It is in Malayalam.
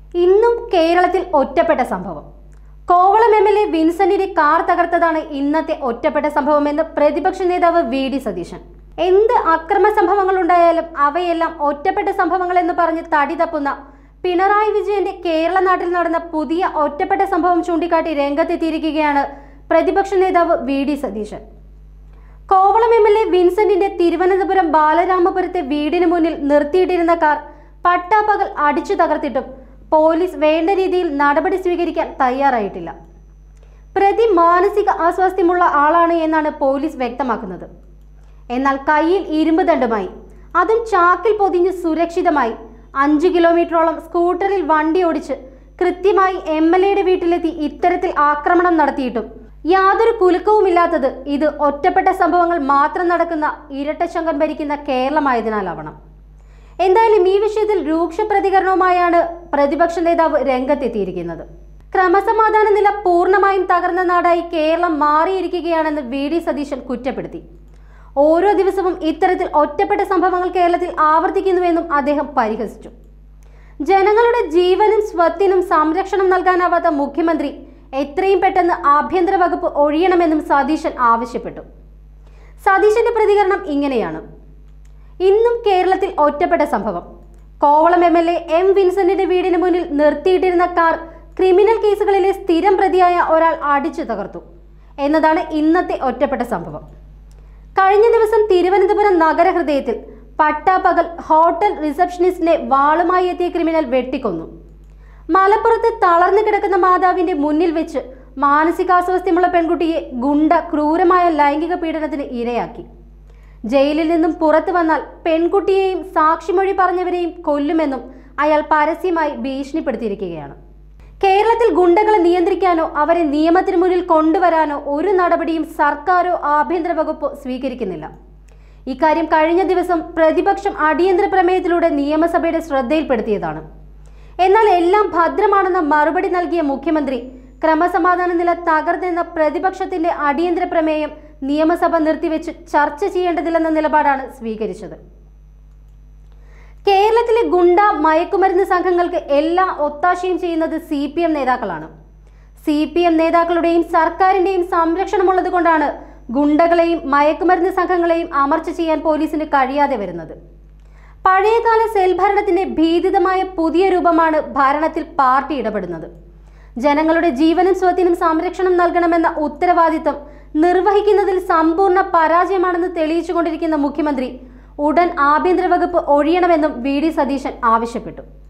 ഇന്നും കേരളത്തിൽ ഒറ്റപ്പെട്ട സംഭവം കോവളം എം എൽ എ വിൻസെന്റിന്റെ കാർ തകർത്തതാണ് ഇന്നത്തെ ഒറ്റപ്പെട്ട സംഭവമെന്ന് പ്രതിപക്ഷ നേതാവ് വി ഡി സതീശൻ എന്ത് അക്രമ സംഭവങ്ങൾ ഉണ്ടായാലും അവയെല്ലാം ഒറ്റപ്പെട്ട സംഭവങ്ങൾ എന്ന് പറഞ്ഞ് തടി തപ്പുന്ന പിണറായി വിജയന്റെ കേരള നാട്ടിൽ നടന്ന പുതിയ ഒറ്റപ്പെട്ട സംഭവം ചൂണ്ടിക്കാട്ടി രംഗത്തെത്തിയിരിക്കുകയാണ് പ്രതിപക്ഷ നേതാവ് V D Satheesan Kovalam M L A വിൻസെന്റിന്റെ തിരുവനന്തപുരം ബാലരാമപുരത്തെ വീടിന് മുന്നിൽ നിർത്തിയിട്ടിരുന്ന കാർ പട്ടാപ്പകൽ അടിച്ചു തകർത്തിട്ടും പോലീസ് വേണ്ട രീതിയിൽ നടപടി സ്വീകരിക്കാൻ തയ്യാറായിട്ടില്ല പ്രതി മാനസിക അസ്വാസ്ഥ്യമുള്ള ആളാണ് എന്നാണ് പോലീസ് വ്യക്തമാക്കുന്നത് എന്നാൽ കയ്യിൽ ഇരുമ്പ് ദണ്ഡുമായി അതും ചാക്കിൽ പൊതിഞ്ഞ് സുരക്ഷിതമായി അഞ്ച് കിലോമീറ്ററോളം സ്കൂട്ടറിൽ വണ്ടി ഓടിച്ച് കൃത്യമായി എം എൽ എയുടെ വീട്ടിലെത്തി ഇത്തരത്തിൽ ആക്രമണം നടത്തിയിട്ടും യാതൊരു കുലുക്കവുമില്ലാത്തത് ഇത് ഒറ്റപ്പെട്ട സംഭവങ്ങൾ മാത്രം നടക്കുന്ന ഇരട്ടശങ്കം ഭരിക്കുന്ന കേരളമായതിനാലാവണം എന്തായാലും ഈ വിഷയത്തിൽ രൂക്ഷ പ്രതികരണവുമായാണ് പ്രതിപക്ഷ നേതാവ് രംഗത്തെത്തിയിരിക്കുന്നത് ക്രമസമാധാന നില പൂർണ്ണമായും തകർന്ന നാടായി കേരളം മാറിയിരിക്കുകയാണെന്ന് വി ഡി സതീശൻ കുറ്റപ്പെടുത്തി ഓരോ ദിവസവും ഇത്തരത്തിൽ ഒറ്റപ്പെട്ട സംഭവങ്ങൾ കേരളത്തിൽ ആവർത്തിക്കുന്നുവെന്നും അദ്ദേഹം പരിഹസിച്ചു ജനങ്ങളുടെ ജീവനും സ്വത്തിനും സംരക്ഷണം നൽകാനാവാത്ത മുഖ്യമന്ത്രി എത്രയും പെട്ടെന്ന് ആഭ്യന്തര വകുപ്പ് ഒഴിയണമെന്നും സതീശൻ ആവശ്യപ്പെട്ടു സതീശന്റെ പ്രതികരണം ഇങ്ങനെയാണ് ഇന്നും കേരളത്തിൽ ഒറ്റപ്പെട്ട സംഭവം Kovalam M L A M വിൻസെന്റിന്റെ വീടിന് മുന്നിൽ നിർത്തിയിട്ടിരുന്ന കാർ ക്രിമിനൽ കേസുകളിലെ സ്ഥിരം പ്രതിയായ ഒരാൾ അടിച്ചു തകർത്തു എന്നതാണ് ഇന്നത്തെ ഒറ്റപ്പെട്ട സംഭവം കഴിഞ്ഞ ദിവസം തിരുവനന്തപുരം നഗരഹൃദയത്തിൽ പട്ടാപ്പകൽ ഹോട്ടൽ റിസപ്ഷനിസ്റ്റിനെ വാളുമായി എത്തിയ ക്രിമിനൽ വെട്ടിക്കൊന്നു മലപ്പുറത്ത് തളർന്നു കിടക്കുന്ന മാതാവിന്റെ മുന്നിൽ വെച്ച് മാനസികാസ്വാസ്ഥ്യമുള്ള പെൺകുട്ടിയെ ഗുണ്ട ക്രൂരമായ ലൈംഗിക പീഡനത്തിന് ഇരയാക്കി ജയിലിൽ നിന്നും പുറത്തു വന്നാൽ പെൺകുട്ടിയെയും സാക്ഷിമൊഴി പറഞ്ഞവരെയും കൊല്ലുമെന്നും അയാൾ പരസ്യമായി ഭീഷണിപ്പെടുത്തിയിരിക്കുകയാണ് കേരളത്തിൽ ഗുണ്ടകളെ നിയന്ത്രിക്കാനോ അവരെ നിയമത്തിന് മുന്നിൽ കൊണ്ടുവരാനോ ഒരു നടപടിയും സർക്കാരോ ആഭ്യന്തര വകുപ്പോ സ്വീകരിക്കുന്നില്ല ഇക്കാര്യം കഴിഞ്ഞ ദിവസം പ്രതിപക്ഷം അടിയന്തര പ്രമേയത്തിലൂടെ നിയമസഭയുടെ ശ്രദ്ധയിൽപ്പെടുത്തിയതാണ് എന്നാൽ എല്ലാം ഭദ്രമാണെന്ന മറുപടി നൽകിയ മുഖ്യമന്ത്രി ക്രമസമാധാന നില തകർന്നെന്ന പ്രതിപക്ഷത്തിന്റെ അടിയന്തര പ്രമേയം നിയമസഭ നിർത്തിവെച്ച് ചർച്ച ചെയ്യേണ്ടതില്ലെന്ന നിലപാടാണ് സ്വീകരിച്ചത് കേരളത്തിലെ ഗുണ്ട മയക്കുമരുന്ന് സംഘങ്ങൾക്ക് എല്ലാ ഒത്താശയും ചെയ്യുന്നത് സി പി എം നേതാക്കളാണ് സി പി എം നേതാക്കളുടെയും സർക്കാരിന്റെയും സംരക്ഷണമുള്ളത് കൊണ്ടാണ് ഗുണ്ടകളെയും മയക്കുമരുന്ന് സംഘങ്ങളെയും അമർച്ച ചെയ്യാൻ പോലീസിന് കഴിയാതെ വരുന്നത് പഴയകാല സെൽ ഭരണത്തിന്റെ ഭീതിതമായ പുതിയ രൂപമാണ് ഭരണത്തിൽ പാർട്ടി ഇടപെടുന്നത് ജനങ്ങളുടെ ജീവനും സ്വത്തിനും സംരക്ഷണം നൽകണമെന്ന ഉത്തരവാദിത്തം നിർവഹിക്കുന്നതിൽ സമ്പൂർണ്ണ പരാജയമാണെന്ന് തെളിയിച്ചുകൊണ്ടിരിക്കുന്ന മുഖ്യമന്ത്രി ഉടൻ ആഭ്യന്തര വകുപ്പ് ഒഴിയണമെന്നും വി ഡി സതീശൻ ആവശ്യപ്പെട്ടു